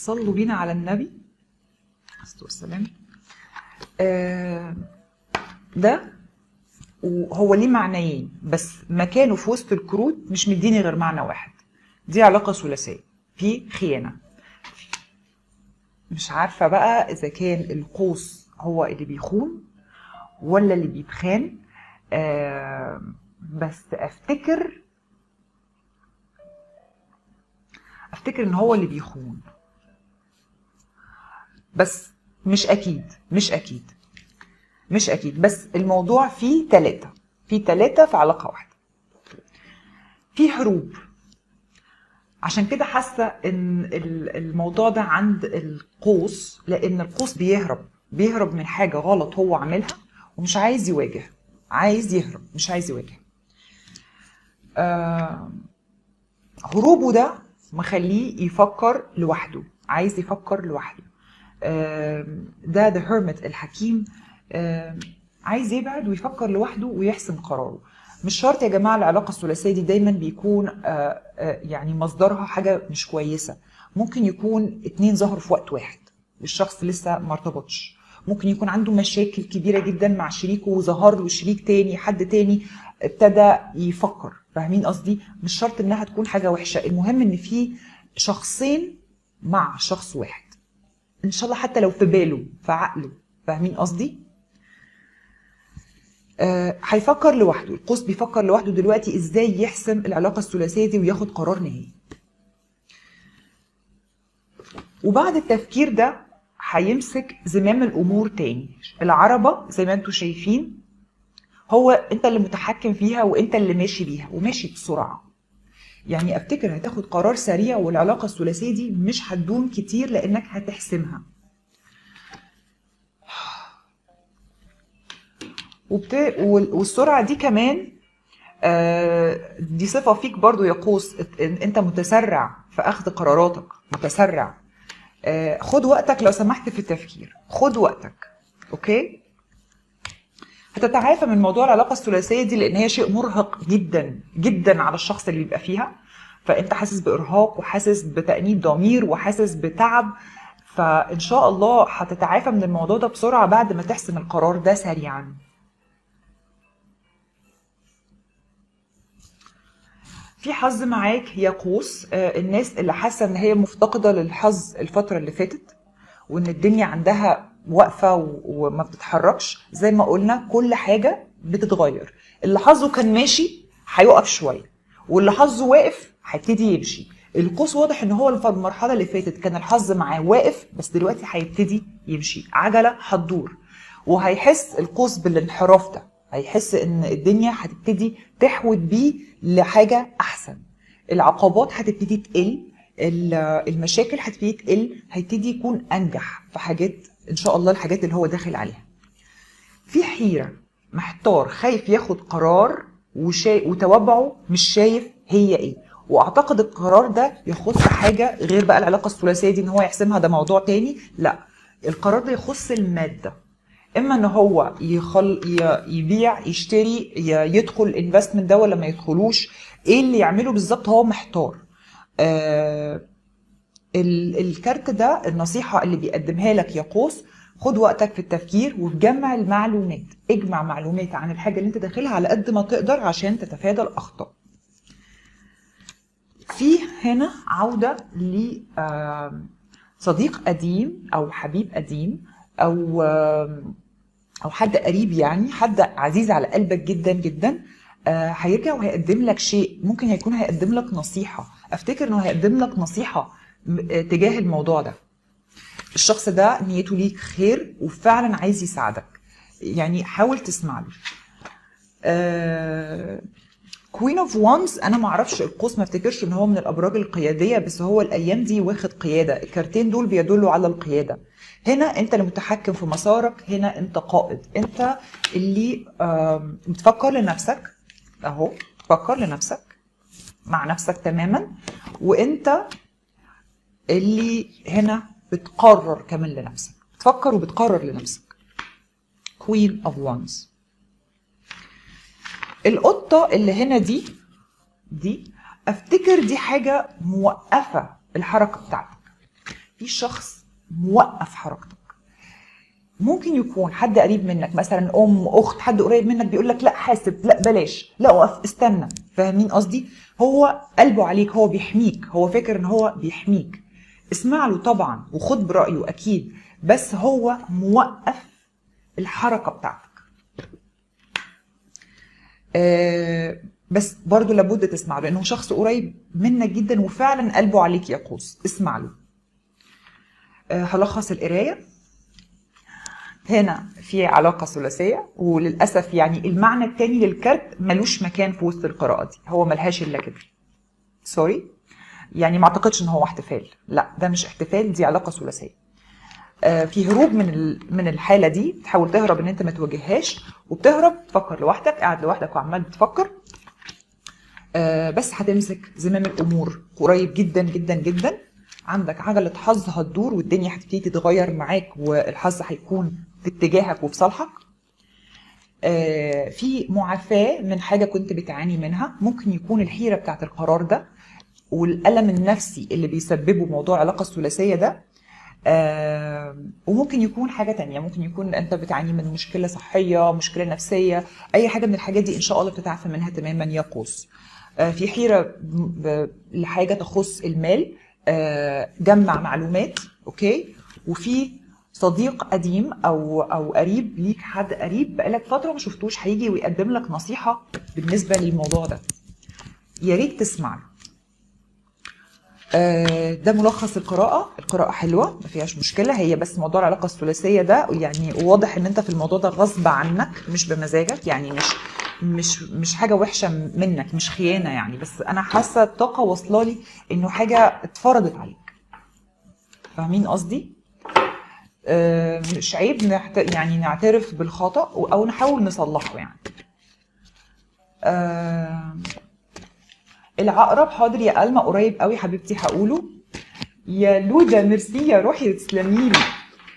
صلوا بينا على النبي الصلاة والسلام آه، ده وهو ليه معنيين بس مكانه في وسط الكروت مش مديني غير معنى واحد دي علاقة ثلاثية في خيانة مش عارفة بقى إذا كان القوس هو اللي بيخون ولا اللي بيتخان آه بس أفتكر أفتكر إن هو اللي بيخون بس مش أكيد مش أكيد مش أكيد بس الموضوع فيه ثلاثة في ثلاثة في علاقة واحدة في هروب عشان كده حاسه ان ال- الموضوع ده عند القوس لان القوس بيهرب بيهرب من حاجه غلط هو عاملها ومش عايز يواجه عايز يهرب مش عايز يواجه آه هروبه ده مخليه يفكر لوحده عايز يفكر لوحده آه ده ذا هيرمت الحكيم آه عايز يبعد ويفكر لوحده ويحسم قراره مش شرط يا جماعه العلاقه الثلاثيه دي دايما بيكون آه، آه، يعني مصدرها حاجه مش كويسه ممكن يكون اتنين ظهروا في وقت واحد والشخص لسه ما ارتبطش ممكن يكون عنده مشاكل كبيره جدا مع شريكه وظهر له شريك تاني حد تاني ابتدى يفكر فاهمين قصدي مش شرط انها تكون حاجه وحشه المهم ان في شخصين مع شخص واحد ان شاء الله حتى لو في باله في عقله فاهمين قصدي آه، هيفكر لوحده القوس بيفكر لوحده دلوقتي ازاي يحسم العلاقه الثلاثيه دي وياخد قرار نهائي وبعد التفكير ده هيمسك زمام الامور تاني العربه زي ما انتم شايفين هو انت اللي متحكم فيها وانت اللي ماشي بيها وماشي بسرعه يعني افتكر هتاخد قرار سريع والعلاقه الثلاثيه دي مش هتدوم كتير لانك هتحسمها وبت... وال- والسرعه دي كمان آه، دي صفه فيك برضو يا قوس إن انت متسرع في اخذ قراراتك متسرع آه، خد وقتك لو سمحت في التفكير خد وقتك اوكي هتتعافى من موضوع العلاقه الثلاثيه دي لان هي شيء مرهق جدا جدا على الشخص اللي بيبقى فيها فانت حاسس بارهاق وحاسس بتانيب ضمير وحاسس بتعب فان شاء الله هتتعافى من الموضوع ده بسرعه بعد ما تحسم القرار ده سريعا في حظ معاك يا قوس آه، الناس اللي حاسه ان هي مفتقده للحظ الفتره اللي فاتت وان الدنيا عندها واقفه و- وما بتتحركش زي ما قلنا كل حاجه بتتغير اللي حظه كان ماشي هيقف شويه واللي حظه واقف هيبتدي يمشي القوس واضح ان هو في المرحله اللي فاتت كان الحظ معاه واقف بس دلوقتي هيبتدي يمشي عجله هتدور وهيحس القوس بالانحراف ده هيحس ان الدنيا هتبتدي تحود بيه لحاجه احسن العقبات هتبتدي تقل ال- المشاكل هتبتدي تقل هيبتدي يكون انجح في حاجات ان شاء الله الحاجات اللي هو داخل عليها في حيره محتار خايف ياخد قرار وشا... وتوابعه مش شايف هي ايه واعتقد القرار ده يخص حاجه غير بقى العلاقه الثلاثيه دي ان هو يحسمها ده موضوع تاني لا القرار ده يخص الماده اما ان هو يخل... ي- يبيع يشتري ي- يدخل الانفستمنت ده ولا ما يدخلوش ايه اللي يعمله بالظبط هو محتار آه ال- الكارت ده النصيحة اللي بيقدمها لك يا قوس خد وقتك في التفكير وتجمع المعلومات اجمع معلومات عن الحاجة اللي انت داخلها على قد ما تقدر عشان تتفادى الأخطاء في هنا عودة لصديق قديم أو حبيب قديم أو آم، أو حد قريب يعني حد عزيز على قلبك جدا جدا آه، هيرجع وهيقدم لك شيء ممكن هيكون هيقدم لك نصيحة افتكر انه هيقدم لك نصيحة م- آه، تجاه الموضوع ده الشخص ده نيته ليك خير وفعلا عايز يساعدك يعني حاول تسمع له كوين اوف وانز انا ما اعرفش القوس ما افتكرش ان هو من الابراج القياديه بس هو الايام دي واخد قياده الكارتين دول بيدلوا على القياده هنا انت اللي متحكم في مسارك هنا انت قائد انت اللي آم، بتفكر لنفسك اهو تفكر لنفسك مع نفسك تماما وانت اللي هنا بتقرر كمان لنفسك بتفكر وبتقرر لنفسك كوين اوف وانز القطة اللي هنا دي دي افتكر دي حاجة موقفة الحركة بتاعتك في شخص موقف حركتك ممكن يكون حد قريب منك مثلا ام اخت حد قريب منك بيقول لك لا حاسب لا بلاش لا وقف استنى فاهمين قصدي هو قلبه عليك هو بيحميك هو فاكر ان هو بيحميك اسمع له طبعا وخد برايه اكيد بس هو موقف الحركه بتاعتك آه بس برضو لابد تسمع له لانه شخص قريب منك جدا وفعلا قلبه عليك يقوس اسمع له آه هلخص القرايه هنا في علاقه ثلاثيه وللاسف يعني المعنى الثاني للكارت ملوش مكان في وسط القراءه دي هو ملهاش الا كده سوري يعني ما اعتقدش ان هو احتفال لا ده مش احتفال دي علاقه ثلاثيه آه في هروب من ال- من الحاله دي تحاول تهرب ان انت ما تواجههاش وبتهرب تفكر لوحدك قاعد لوحدك وعمال بتفكر آه بس هتمسك زمام الامور قريب جدا جدا جدا عندك عجله حظ هتدور والدنيا هتبتدي تتغير معاك والحظ هيكون في اتجاهك وفي صالحك آه، في معافاه من حاجه كنت بتعاني منها ممكن يكون الحيره بتاعت القرار ده والالم النفسي اللي بيسببه موضوع العلاقه الثلاثيه ده آه، وممكن يكون حاجه تانية ممكن يكون انت بتعاني من مشكله صحيه مشكله نفسيه اي حاجه من الحاجات دي ان شاء الله بتتعافى منها تماما يا قوس آه، في حيره ب- لحاجه تخص المال آه، جمع معلومات اوكي وفي صديق قديم او او قريب ليك حد قريب بقالك فتره ما شفتوش هيجي ويقدم لك نصيحه بالنسبه للموضوع ده يا ريت تسمع له آه، ده ملخص القراءة القراءة حلوة ما فيهاش مشكلة هي بس موضوع العلاقة الثلاثية ده يعني واضح ان انت في الموضوع ده غصب عنك مش بمزاجك يعني مش مش مش حاجة وحشة منك مش خيانة يعني بس انا حاسة الطاقة واصلة لي انه حاجة اتفرضت عليك فاهمين قصدي؟ آه، مش عيب نحت... يعني نعترف بالخطأ او نحاول نصلحه يعني آه، العقرب حاضر يا ألما قريب قوي حبيبتي هقوله يا لودا ميرسي يا روحي تسلمي لي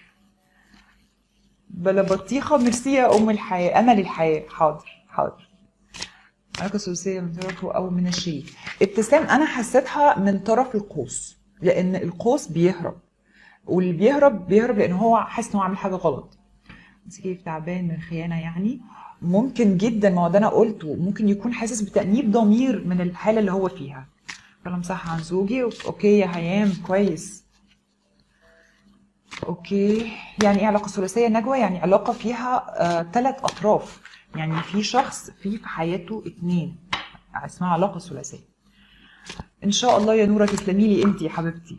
بلا بطيخة ميرسي يا أم الحياة أمل الحياة حاضر حاضر علاقة ثلاثية من طرفه أو من الشريك ابتسام أنا حسيتها من طرف القوس لأن القوس بيهرب واللي بيهرب بيهرب لأن هو حاسس إن هو عامل حاجة غلط بس كيف تعبان من الخيانة يعني ممكن جدا ما هو ده انا قلته ممكن يكون حاسس بتأنيب ضمير من الحالة اللي هو فيها كلام صح عن زوجي اوكي يا هيام كويس اوكي يعني ايه علاقة ثلاثية نجوى يعني علاقة فيها ثلاث اطراف يعني في شخص في في حياته اتنين اسمها علاقة ثلاثية ان شاء الله يا نورة تسلمي لي انت يا حبيبتي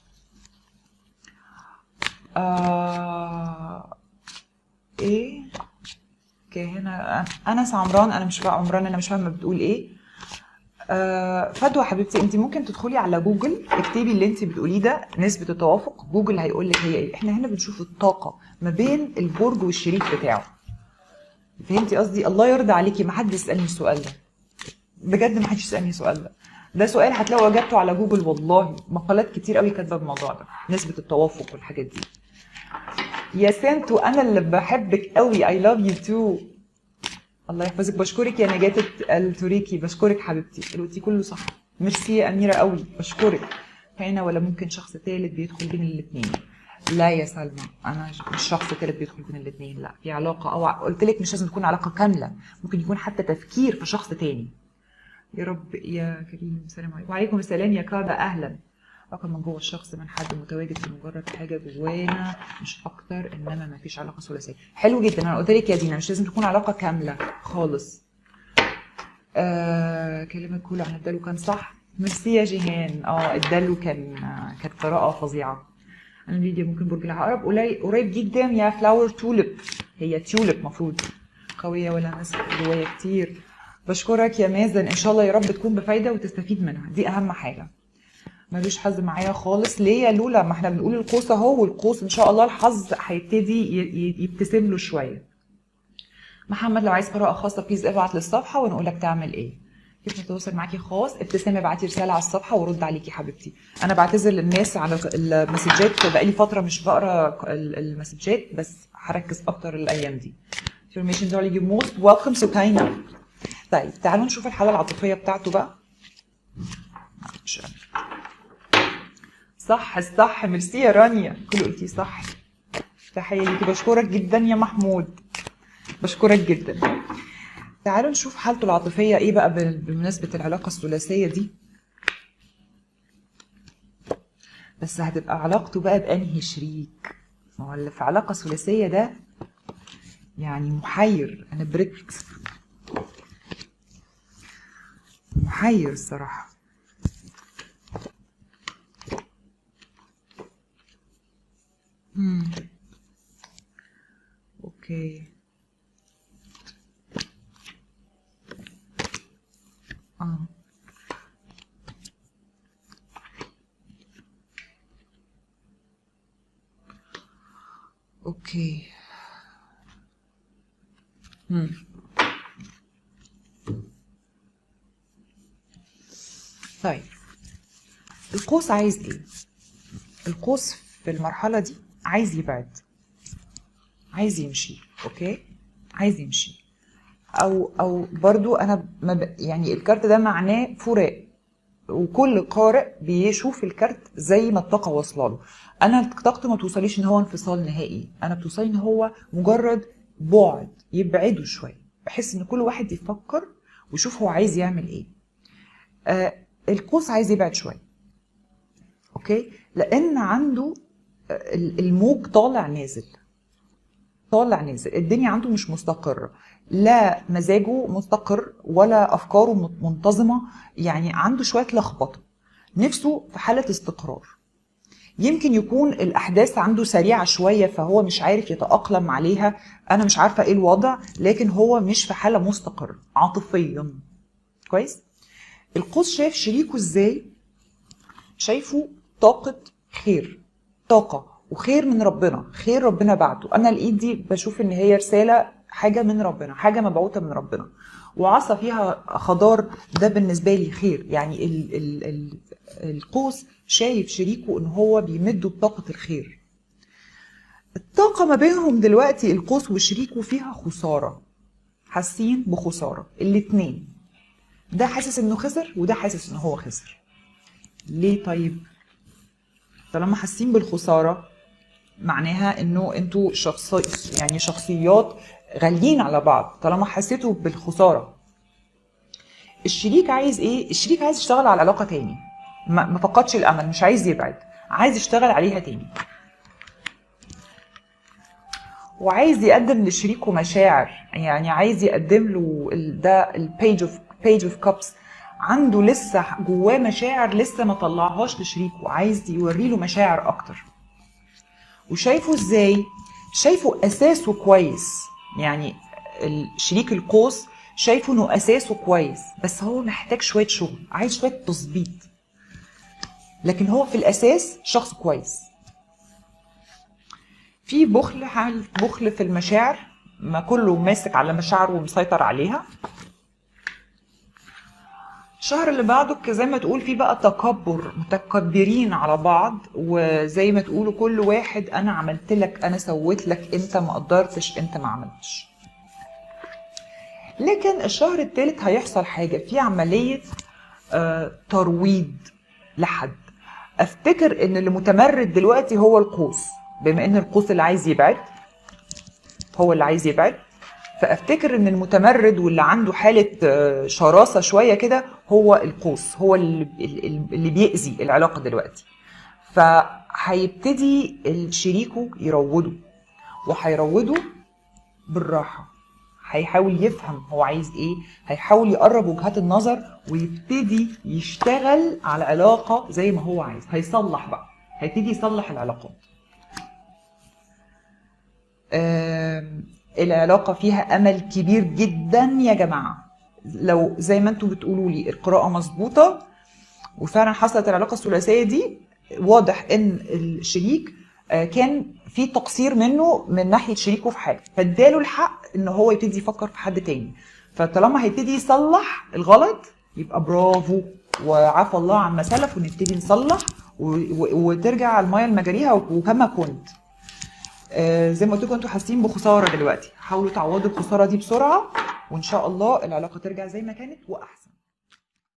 آه... ايه اوكي هنا انس عمران انا مش بقى عمران انا مش فاهمه بتقول ايه آه فدوى حبيبتي انت ممكن تدخلي على جوجل اكتبي اللي انت بتقوليه ده نسبه التوافق جوجل هيقول لك هي ايه احنا هنا بنشوف الطاقه ما بين البرج والشريك بتاعه فهمتي قصدي الله يرضى عليكي ما حد يسالني السؤال ده بجد ما حدش يسالني السؤال ده ده سؤال هتلاقوا اجابته على جوجل والله مقالات كتير قوي كاتبه بالموضوع ده نسبه التوافق والحاجات دي يا سنتو انا اللي بحبك قوي اي لاف يو تو الله يحفظك بشكرك يا نجاة التوريكي بشكرك حبيبتي قلتي كله صح ميرسي يا اميره قوي بشكرك هنا ولا ممكن شخص ثالث بيدخل بين الاثنين لا يا سلمى انا مش شخص ثالث بيدخل بين الاثنين لا في علاقه او قلت لك مش لازم تكون علاقه كامله ممكن يكون حتى تفكير في شخص تاني يا رب يا كريم السلام عليكم وعليكم السلام يا كادا اهلا علاقة من جوه الشخص من حد متواجد في مجرد حاجة جوانا مش أكتر إنما ما فيش علاقة ثلاثية حلو جدا أنا قلت لك يا دينا مش لازم تكون علاقة كاملة خالص آه كلمة كله عن الدلو كان صح ميرسي يا جيهان اه الدلو كان آه كانت قراءة فظيعة أنا ليديا ممكن برج العقرب قليل قريب جدا يا فلاور تولب هي تيولب مفروض قوية ولا ناس جوايا كتير بشكرك يا مازن إن شاء الله يا رب تكون بفايدة وتستفيد منها دي أهم حاجة ملوش حظ معايا خالص ليه يا لولا ما احنا بنقول القوس اهو والقوس ان شاء الله الحظ هيبتدي ي- ي- يبتسم له شويه محمد لو عايز قراءه خاصه بليز ابعت للصفحه ونقول لك تعمل ايه كيف نتواصل معاكي خاص ابتسام ابعتي رساله على الصفحه وارد عليكي حبيبتي انا بعتذر للناس على المسجات بقالي فتره مش بقرا ال- المسجات بس هركز اكتر الايام دي information darling you most welcome سكينة طيب تعالوا نشوف الحاله العاطفيه بتاعته بقى مش الصح الصح ميرسي يا رانيا كله قلتي صح تحية ليكي بشكرك جدا يا محمود بشكرك جدا تعالوا نشوف حالته العاطفية ايه بقى بال- بمناسبة العلاقة الثلاثية دي بس هتبقى علاقته بقى بأنهي شريك ما هو اللي في علاقة ثلاثية ده يعني محير انا بركت محير الصراحة مم. اوكي اه اوكي مم. طيب القوس عايز ايه القوس في المرحلة دي عايز يبعد عايز يمشي اوكي عايز يمشي او او برضو انا ما ب... يعني الكارت ده معناه فراق وكل قارئ بيشوف الكارت زي ما الطاقه واصله له انا طاقته ما توصليش ان هو انفصال نهائي انا بتوصلي ان هو مجرد بعد يبعده شويه بحس ان كل واحد يفكر ويشوف هو عايز يعمل ايه آه القوس عايز يبعد شويه اوكي لان عنده آه، الموج طالع نازل طالع نازل الدنيا عنده مش مستقرة لا مزاجه مستقر ولا أفكاره من- منتظمة يعني عنده شوية لخبطة نفسه في حالة استقرار يمكن يكون الأحداث عنده سريعة شوية فهو مش عارف يتأقلم عليها أنا مش عارفة إيه الوضع لكن هو مش في حالة مستقرة عاطفيا كويس القوس شايف شريكه إزاي شايفه طاقة خير طاقة وخير من ربنا خير ربنا بعته أنا الإيد دي بشوف إن هي رسالة حاجة من ربنا حاجة مبعوثة من ربنا وعصا فيها خضار ده بالنسبة لي خير يعني ال ال ال القوس شايف شريكه إن هو بيمده بطاقة الخير الطاقة ما بينهم دلوقتي القوس وشريكه فيها خسارة حاسين بخسارة الاتنين ده حاسس انه خسر وده حاسس ان هو خسر ليه طيب طالما حاسين بالخساره معناها انه انتوا شخص يعني شخصيات غاليين على بعض طالما حسيتوا بالخساره الشريك عايز ايه الشريك عايز يشتغل على علاقه تاني ما ما فقدش الامل مش عايز يبعد عايز يشتغل عليها تاني وعايز يقدم لشريكه مشاعر يعني عايز يقدم له ال- ده البيج اوف بيج اوف كابس عنده لسه جواه مشاعر لسه ما طلعهاش لشريكه عايز يوري له مشاعر اكتر وشايفه ازاي شايفه اساسه كويس يعني الشريك القوس شايفه انه اساسه كويس بس هو محتاج شويه شغل عايز شويه تظبيط لكن هو في الاساس شخص كويس في بخل حال بخل في المشاعر ما كله ماسك على مشاعره ومسيطر عليها الشهر اللي بعده ك- زي ما تقول فيه بقى تكبر متكبرين على بعض وزي ما تقولوا كل واحد انا عملت لك انا سويت لك انت ما قدرتش انت ما عملتش لكن الشهر الثالث هيحصل حاجه في عمليه آه، ترويض لحد افتكر ان اللي متمرد دلوقتي هو القوس بما ان القوس اللي عايز يبعد هو اللي عايز يبعد فافتكر ان المتمرد واللي عنده حاله آه، شراسه شويه كده هو القوس هو اللي, اللي بيأذي العلاقه دلوقتي فهيبتدي شريكه يروضه وهيروضه بالراحه هيحاول يفهم هو عايز ايه هيحاول يقرب وجهات النظر ويبتدي يشتغل على علاقه زي ما هو عايز هيصلح بقى هيبتدي يصلح العلاقات آم، العلاقة فيها أمل كبير جدا يا جماعة لو زي ما انتوا بتقولوا لي القراءة مظبوطة وفعلا حصلت العلاقة الثلاثية دي واضح ان الشريك آه، كان في تقصير منه من ناحية شريكه في حاجة فاداله الحق ان هو يبتدي يفكر في حد تاني فطالما هيبتدي يصلح الغلط يبقى برافو وعفى الله عما سلف ونبتدي نصلح و- و- وترجع المايه لمجاريها وكما كنت آه، زي ما قلت لكم انتوا حاسين بخساره دلوقتي حاولوا تعوضوا الخساره دي بسرعه وان شاء الله العلاقه ترجع زي ما كانت واحسن